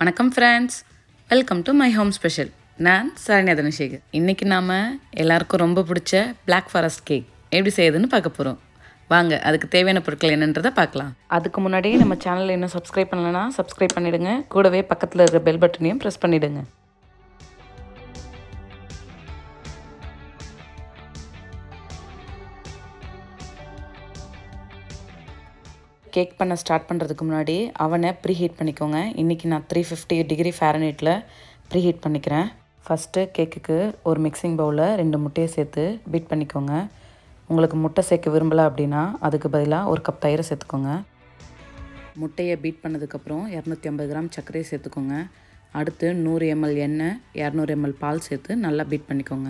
வணக்கம் friends welcome to my home special நான் சரண்யா தனசேகர் இன்றைக்கி நாம் எல்லாருக்கும் ரொம்ப பிடிச்ச Black ஃபாரஸ்ட் கேக் எப்படி செய்யுதுன்னு பார்க்க போகிறோம் வாங்க அதுக்கு தேவையான பொருட்கள் என்னன்றதை பார்க்கலாம் அதுக்கு முன்னாடி நம்ம சேனலை இன்னும் சப்ஸ்கிரைப் பண்ணலைன்னா சப்ஸ்கிரைப் பண்ணிவிடுங்க கூடவே பக்கத்தில் இருக்கிற பெல் பட்டனையும் ப்ரெஸ் பண்ணிவிடுங்க கேக் பண்ண ஸ்டார்ட் பண்ணுறதுக்கு முன்னாடி அவனை ப்ரீ ஹீட் பண்ணிக்கோங்க இன்றைக்கி நான் த்ரீ ஃபிஃப்டி டிகிரி ஃபேரனேட்டில் ப்ரீ ஹீட் பண்ணிக்கிறேன் ஃபஸ்ட்டு கேக்குக்கு ஒரு மிக்சிங் பவுலில் ரெண்டு முட்டையை சேர்த்து பீட் பண்ணிக்கோங்க உங்களுக்கு முட்டை சேர்க்க விரும்பலை அப்படின்னா அதுக்கு பதிலாக ஒரு கப் தயிரை சேர்த்துக்கோங்க முட்டையை பீட் பண்ணதுக்கப்புறம் இரநூத்தி ஐம்பது கிராம் சர்க்கரையை சேர்த்துக்கோங்க அடுத்து நூறு எம்எல் எண்ணெய் இரநூறு எம்எல் பால் சேர்த்து நல்லா பீட் பண்ணிக்கோங்க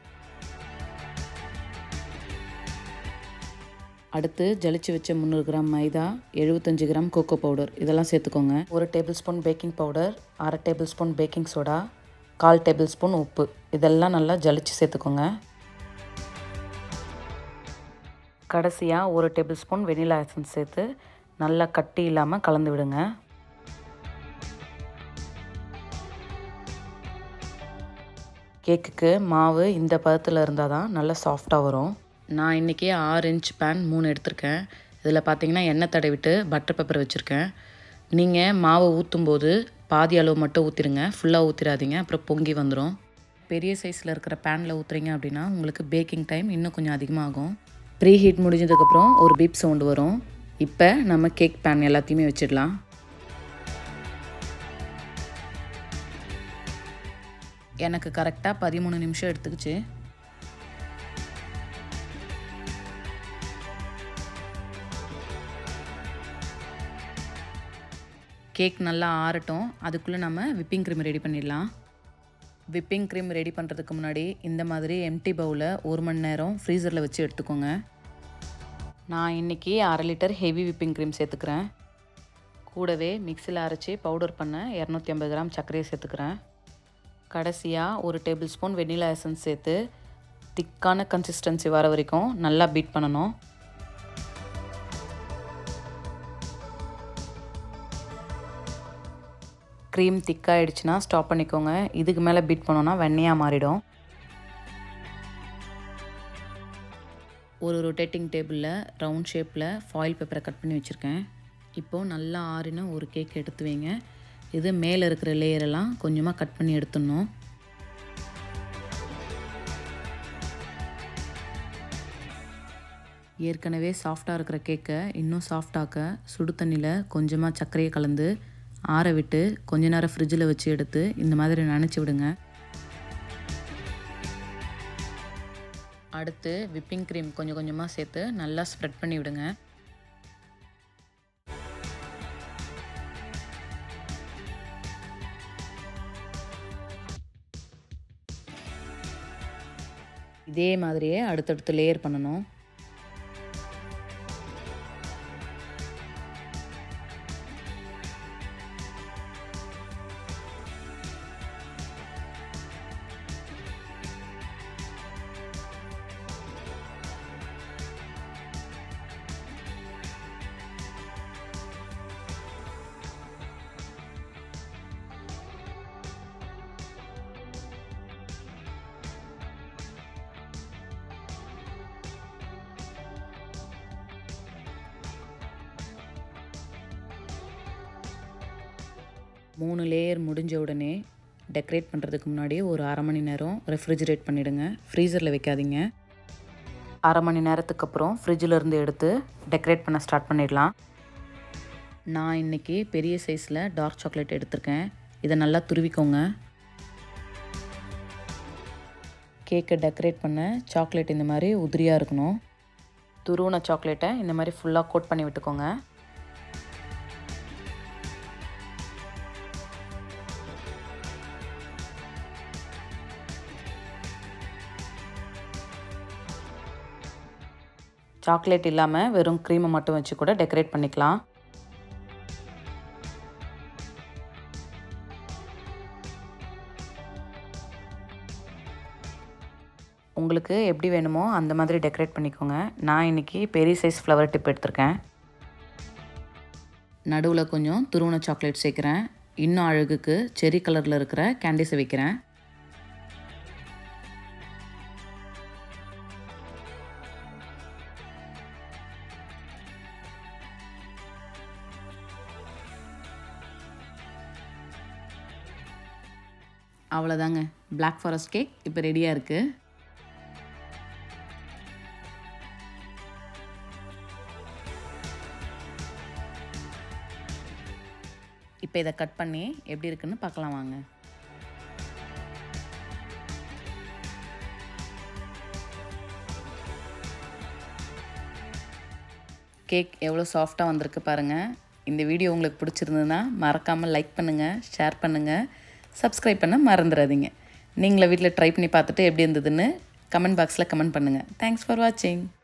அடுத்து ஜலிச்சு வச்ச முந்நூறு கிராம் மைதா எழுபத்தஞ்சு கிராம் கோகோ பவுடர் இதெல்லாம் சேர்த்துக்கோங்க ஒரு டேபிள் ஸ்பூன் பேக்கிங் பவுடர் அரை டேபிள் ஸ்பூன் பேக்கிங் சோடா கால் டேபிள் ஸ்பூன் உப்பு இதெல்லாம் நல்லா ஜலிச்சு சேர்த்துக்கோங்க கடைசியாக ஒரு டேபிள் ஸ்பூன் வெனிலா எசன்ஸ் சேர்த்து நல்லா கட்டி இல்லாமல் கலந்து விடுங்க கேக்குக்கு மாவு இந்த பதத்தில் இருந்தால் தான் நல்லா சாஃப்டாக வரும் நான் இன்றைக்கி ஆறு இன்ச் பேன் மூணு எடுத்திருக்கேன் இதில் பார்த்தீங்கன்னா எண்ணெய் தடவிட்டு பட்டர் பேப்பர் வச்சுருக்கேன் நீங்கள் மாவை ஊற்றும்போது பாதி அளவு மட்டும் ஊற்றிடுங்க ஃபுல்லாக ஊற்றிடாதீங்க அப்புறம் பொங்கி வந்துடும் பெரிய சைஸில் இருக்கிற பேனில் ஊற்றுறீங்க அப்படின்னா உங்களுக்கு பேக்கிங் டைம் இன்னும் கொஞ்சம் அதிகமாகும் ப்ரீ ஹீட் முடிஞ்சதுக்கப்புறம் ஒரு பீப் சவுண்டு வரும் இப்போ நம்ம கேக் பேன் எல்லாத்தையுமே வச்சிடலாம் எனக்கு கரெக்டாக பதிமூணு நிமிஷம் எடுத்துக்கிச்சு கேக் நல்லா ஆறட்டும் அதுக்குள்ளே நம்ம விப்பிங் க்ரீம் ரெடி பண்ணிடலாம் விப்பிங் க்ரீம் ரெடி பண்ணுறதுக்கு முன்னாடி இந்த மாதிரி எம்டி பவுலை ஒரு மணி நேரம் ஃப்ரீசரில் வச்சு எடுத்துக்கோங்க நான் இன்றைக்கி அரை லிட்டர் ஹெவி விப்பிங் க்ரீம் சேர்த்துக்கிறேன் கூடவே மிக்சியில் அரைச்சி பவுடர் பண்ண இரநூத்தி ஐம்பது கிராம் சர்க்கரையை சேர்த்துக்கிறேன் கடைசியாக ஒரு டேபிள் ஸ்பூன் வெனிலா எசன்ஸ் சேர்த்து திக்கான கன்சிஸ்டன்சி வர வரைக்கும் நல்லா பீட் பண்ணணும் க்ரீம் திக்காயிடுச்சுன்னா ஸ்டாப் பண்ணிக்கோங்க இதுக்கு மேலே பீட் பண்ணோன்னா வெண்ணையாக மாறிடும் ஒரு ரொட்டேட்டிங் டேபிளில் ரவுண்ட் ஷேப்பில் ஃபாயில் பேப்பரை கட் பண்ணி வச்சுருக்கேன் இப்போது நல்லா ஆறின ஒரு கேக் எடுத்து வைங்க இது மேலே இருக்கிற லேயரெல்லாம் கொஞ்சமாக கட் பண்ணி எடுத்துடணும் ஏற்கனவே சாஃப்டாக இருக்கிற கேக்கை இன்னும் சாஃப்டாக்க சுடு தண்ணியில் கொஞ்சமாக சர்க்கரையை கலந்து ஆற விட்டு கொஞ்ச நேரம் ஃப்ரிட்ஜில் வச்சு எடுத்து இந்த மாதிரி நினச்சி விடுங்க அடுத்து விப்பிங் க்ரீம் கொஞ்சம் கொஞ்சமாக சேர்த்து நல்லா ஸ்ப்ரெட் பண்ணி விடுங்க இதே மாதிரியே அடுத்தடுத்து லேயர் பண்ணணும் மூணு லேயர் முடிஞ்ச உடனே டெக்கரேட் பண்ணுறதுக்கு முன்னாடி ஒரு அரை மணி நேரம் ரெஃப்ரிஜரேட் பண்ணிவிடுங்க ஃப்ரீசரில் வைக்காதீங்க அரை மணி நேரத்துக்கு அப்புறம் ஃப்ரிட்ஜில் இருந்து எடுத்து டெக்கரேட் பண்ண ஸ்டார்ட் பண்ணிடலாம் நான் இன்றைக்கி பெரிய சைஸில் டார்க் சாக்லேட் எடுத்திருக்கேன் இதை நல்லா துருவிக்கோங்க கேக்கை டெக்கரேட் பண்ண சாக்லேட் இந்த மாதிரி உதிரியாக இருக்கணும் துருவின சாக்லேட்டை இந்த மாதிரி ஃபுல்லாக கோட் பண்ணி விட்டுக்கோங்க சாக்லேட் இல்லாமல் வெறும் க்ரீமை மட்டும் வச்சு கூட டெக்கரேட் பண்ணிக்கலாம் உங்களுக்கு எப்படி வேணுமோ அந்த மாதிரி டெக்கரேட் பண்ணிக்கோங்க நான் இன்றைக்கி பெரிய சைஸ் ஃப்ளவர் டிப் எடுத்திருக்கேன் நடுவில் கொஞ்சம் துருவன சாக்லேட் சேர்க்குறேன் இன்னும் அழகுக்கு செரி கலரில் இருக்கிற கேண்டிஸை வைக்கிறேன் அவ்வளோதாங்க பிளாக் ஃபாரஸ்ட் கேக் இப்போ ரெடியாக இருக்குது இப்போ இதை கட் பண்ணி எப்படி இருக்குன்னு பார்க்கலாம் வாங்க கேக் எவ்வளோ சாஃப்டாக வந்திருக்கு பாருங்கள் இந்த வீடியோ உங்களுக்கு பிடிச்சிருந்ததுன்னா மறக்காமல் லைக் பண்ணுங்கள் ஷேர் பண்ணுங்கள் சப்ஸ்கிரைப் பண்ண மறந்துடாதீங்க நீங்களே வீட்டில் ட்ரை பண்ணி பார்த்துட்டு எப்படி இருந்ததுன்னு கமெண்ட் பாக்ஸில் கமெண்ட் பண்ணுங்கள் தேங்க்ஸ் ஃபார் வாட்சிங்